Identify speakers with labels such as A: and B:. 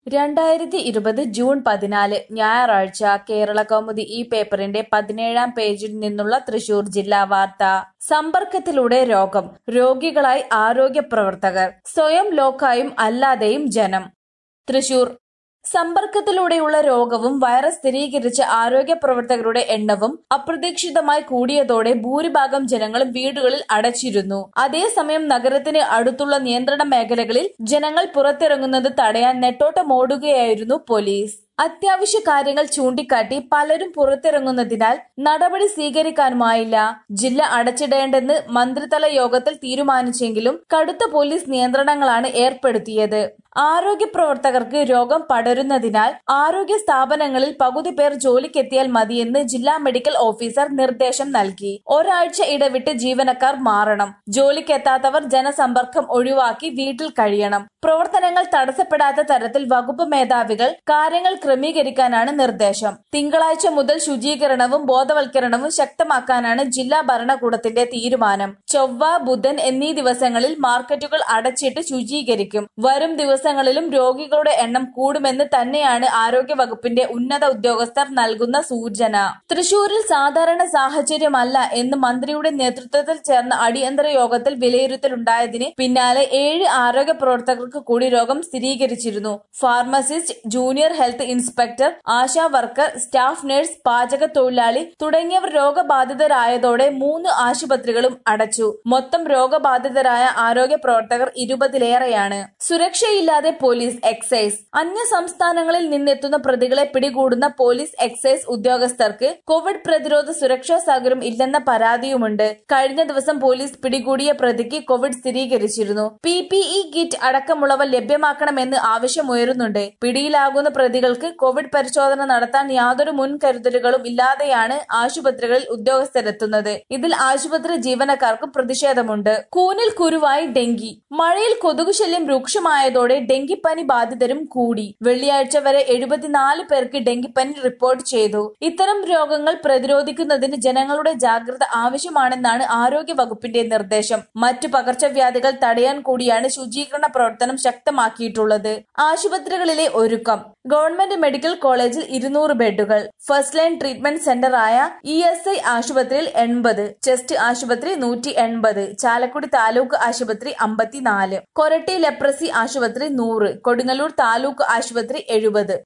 A: രണ്ടായിരത്തി ഇരുപത് ജൂൺ പതിനാല് ഞായറാഴ്ച കേരളകൗമുദി ഈ പേപ്പറിന്റെ പതിനേഴാം പേജിൽ നിന്നുള്ള തൃശൂർ ജില്ലാ വാർത്ത സമ്പർക്കത്തിലൂടെ രോഗം രോഗികളായി ആരോഗ്യ പ്രവർത്തകർ സ്വയം ലോക്കായും അല്ലാതെയും ജനം തൃശൂർ സമ്പർക്കത്തിലൂടെയുള്ള രോഗവും വൈറസ് സ്ഥിരീകരിച്ച ആരോഗ്യ പ്രവർത്തകരുടെ എണ്ണവും അപ്രതീക്ഷിതമായി കൂടിയതോടെ ഭൂരിഭാഗം ജനങ്ങളും വീടുകളിൽ അടച്ചിരുന്നു അതേസമയം നഗരത്തിന് അടുത്തുള്ള നിയന്ത്രണ മേഖലകളിൽ ജനങ്ങൾ പുറത്തിറങ്ങുന്നത് തടയാൻ നെട്ടോട്ടമോടുകയായിരുന്നു പോലീസ് അത്യാവശ്യ കാര്യങ്ങൾ ചൂണ്ടിക്കാട്ടി പലരും പുറത്തിറങ്ങുന്നതിനാൽ നടപടി സ്വീകരിക്കാനുമായില്ല ജില്ല അടച്ചിടേണ്ടെന്ന് മന്ത്രിതല യോഗത്തിൽ തീരുമാനിച്ചെങ്കിലും കടുത്ത പോലീസ് നിയന്ത്രണങ്ങളാണ് ഏർപ്പെടുത്തിയത് ആരോഗ്യ പ്രവർത്തകർക്ക് രോഗം പടരുന്നതിനാൽ ആരോഗ്യ സ്ഥാപനങ്ങളിൽ പകുതി പേർ ജോലിക്കെത്തിയാൽ മതിയെന്ന് ജില്ലാ മെഡിക്കൽ ഓഫീസർ നിർദ്ദേശം നൽകി ഒരാഴ്ച ഇടവിട്ട് ജീവനക്കാർ മാറണം ജോലിക്കെത്താത്തവർ ജനസമ്പർക്കം ഒഴിവാക്കി വീട്ടിൽ കഴിയണം പ്രവർത്തനങ്ങൾ തടസ്സപ്പെടാത്ത തരത്തിൽ വകുപ്പ് മേധാവികൾ കാര്യങ്ങൾ ക്രമീകരിക്കാനാണ് നിർദ്ദേശം തിങ്കളാഴ്ച മുതൽ ശുചീകരണവും ബോധവൽക്കരണവും ശക്തമാക്കാനാണ് ജില്ലാ ഭരണകൂടത്തിന്റെ തീരുമാനം ചൊവ്വ ബുധൻ എന്നീ ദിവസങ്ങളിൽ മാർക്കറ്റുകൾ അടച്ചിട്ട് ശുചീകരിക്കും വരും ദിവസങ്ങളിലും രോഗികളുടെ എണ്ണം കൂടുമെന്ന് തന്നെയാണ് ആരോഗ്യ വകുപ്പിന്റെ ഉന്നത ഉദ്യോഗസ്ഥർ നൽകുന്ന സൂചന തൃശൂരിൽ സാധാരണ സാഹചര്യമല്ല എന്ന് മന്ത്രിയുടെ നേതൃത്വത്തിൽ ചേർന്ന അടിയന്തര യോഗത്തിൽ വിലയിരുത്തലുണ്ടായതിന് പിന്നാലെ ഏഴ് ആരോഗ്യ പ്രവർത്തകർക്ക് കൂടി രോഗം സ്ഥിരീകരിച്ചിരുന്നു pharmacist junior health inspector ASHA worker staff nurse പാചക തൊഴിലാളി തുടങ്ങിയവർ രോഗബാധിതരായതോടെ മൂന്ന് ആശുപത്രികളും അടച്ചു മൊത്തം രോഗബാധിതരായ ആരോഗ്യ പ്രവർത്തകർ ഇരുപതിലേറെയാണ് സുരക്ഷയില്ലാതെ പോലീസ് എക്സൈസ് അന്യ സംസ്ഥാനങ്ങളിൽ നിന്നെത്തുന്ന പ്രതികളെ പിടികൂടുന്ന പോലീസ് എക്സൈസ് ഉദ്യോഗസ്ഥർക്ക് കോവിഡ് പ്രതിരോധ സുരക്ഷാ സൗകര്യം ഇല്ലെന്ന പരാതിയുമുണ്ട് കഴിഞ്ഞ ദിവസം പോലീസ് പിടികൂടിയ പ്രതിക്ക് കോവിഡ് സ്ഥിരീകരിച്ചിരുന്നു പി പി ഇ കിറ്റ് അടക്കമുള്ളവ ലഭ്യമാക്കണമെന്ന് ആവശ്യമുയരുന്നുണ്ട് പിടിയിലാകുന്ന പ്രതികൾക്ക് കോവിഡ് പരിശോധന നടത്താൻ യാതൊരു മുൻകരുതലുകളും ഇല്ലാതെയാണ് ആശുപത്രികളിൽ ഉദ്യോഗസ്ഥരെത്തുന്നത് ഇതിൽ ആശുപത്രി ജീവനക്കാർക്കും പ്രതിഷേധമുണ്ട് കൂനിൽ കുരുവായി ഡെങ്കി മഴയിൽ കൊതുകുശല്യം രൂക്ഷമായതോടെ ഡെങ്കിപ്പനി ബാധിതരും കൂടി വെള്ളിയാഴ്ച വരെ എഴുപത്തിനാല് പേർക്ക് ഡെങ്കിപ്പനി റിപ്പോർട്ട് ചെയ്തു ഇത്തരം രോഗങ്ങൾ പ്രതിരോധിക്കുന്നതിന് ജനങ്ങളുടെ ജാഗ്രത ആവശ്യമാണെന്നാണ് ആരോഗ്യ വകുപ്പിന്റെ നിർദ്ദേശം മറ്റു പകർച്ചവ്യാധികൾ തടയാൻ കൂടിയാണ് ശുചീകരണ പ്രവർത്തനം ശക്തമാക്കിയിട്ടുള്ളത് ആശുപത്രികളിലെ ഒരുക്കം ഗവൺമെന്റ് മെഡിക്കൽ കോളേജിൽ ഇരുന്നൂറ് ബെഡുകൾ ഫസ്റ്റ് ലൈൻ ട്രീറ്റ്മെന്റ് സെന്ററായ ഇ എസ് ഐ ആശുപത്രിയിൽ എൺപത് ചെസ്റ്റ് ആശുപത്രി നൂറ്റി എൺപത് ചാലക്കുടി താലൂക്ക് ആശുപത്രി അമ്പത്തിനാല് കൊരട്ടി ലെപ്രസി ആശുപത്രി നൂറ് കൊടുങ്ങല്ലൂർ താലൂക്ക് ആശുപത്രി എഴുപത്